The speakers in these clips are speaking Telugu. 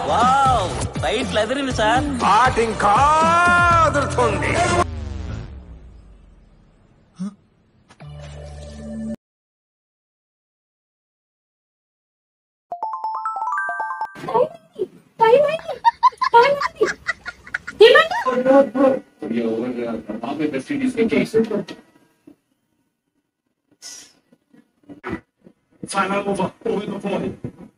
వావ్ రైట్లు ఎదిరింది సార్ ఆట ఇంకా అదురుతుంది టైం అయింది టైం అయింది ఏమంటావు Time over. Over the point.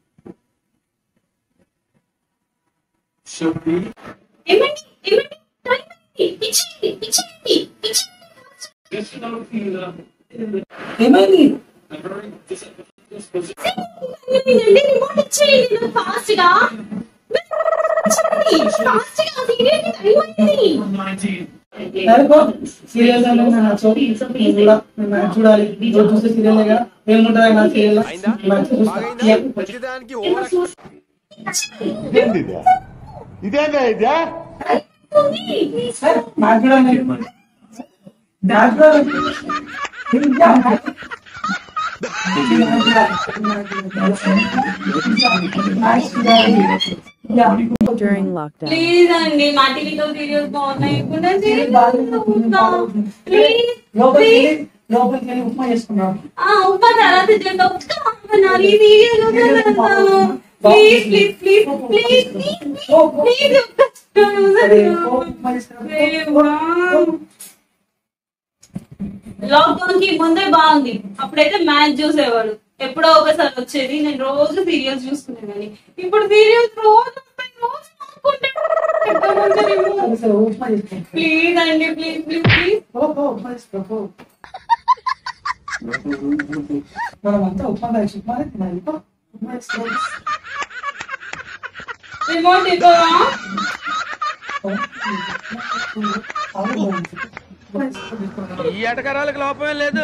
Should be. ఏమండి ఏమండి టైం అయింది ఇచ్చేయండి ఇచ్చేయండి ఇచ్చేయండి This is not a ఏమైంది I'm very disappointed. ఇదేంటి రిమోట్ ఇచ్చేయండి నాకు ఫాస్ట్ గా ఫాస్ట్ గా సీరియల్ కి టైం అయింది 19. సరిపో సీరియల్ కూడా నేను చూడాలి నువ్వు చూస్తే సీరియల్ కదా ఏముంటుంది నా సీరియల్ ప్రతిదానికి ఓవర్ నాకు కూడా నాకు కూడా during lockdown. ప్లీజ్ అండి మా టీవీలో సీరియల్స్ బాగున్నాయి కూడా ప్లీజ్ లోపలికి వెళ్ళి లోపలికి వెళ్ళి ఉప్మా చేసుకున్నాం ఆ ఉప్మా తర్వాత చేద్దాం ఒక్క అవ్వనాలి serial please please please please please సరే, పో, ఉప్మా చేసుకురా. లాక్డౌన్ కి ముందే బాగుంది అప్పుడైతే మ్యాచ్ చూసేవాడు ఎప్పుడో ఒకసారి వచ్చేది నేను రోజు సీరియల్స్ చూసుకునేదాన్ని ఇప్పుడు సీరియల్స్ రోజు వస్తాయి, రోజు సరే, సరే, ఉప్మా చేసుకో ప్లీజ్ అండి ప్లీజ్ ప్లీజ్ ప్లీజ్ పో, పో, ఉప్మా చేసుకో, పో. మనమంతా ఉప్మా కలిసి ఉప్మా తినాలి పో, ఉప్మా చేసుకో. రిమోట్ ఇవ్వవా పో. అవును, ఉప్మా చేసుకో. ఈ ఎటకరాలకు లోపమే లేదు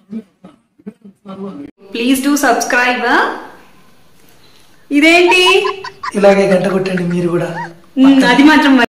ప్లీజ్ డూ సబ్స్క్రైబ్ ఇదేంటి ఇలాగే గంట కొట్టండి మీరు కూడా ఉమ్, అది మాత్రం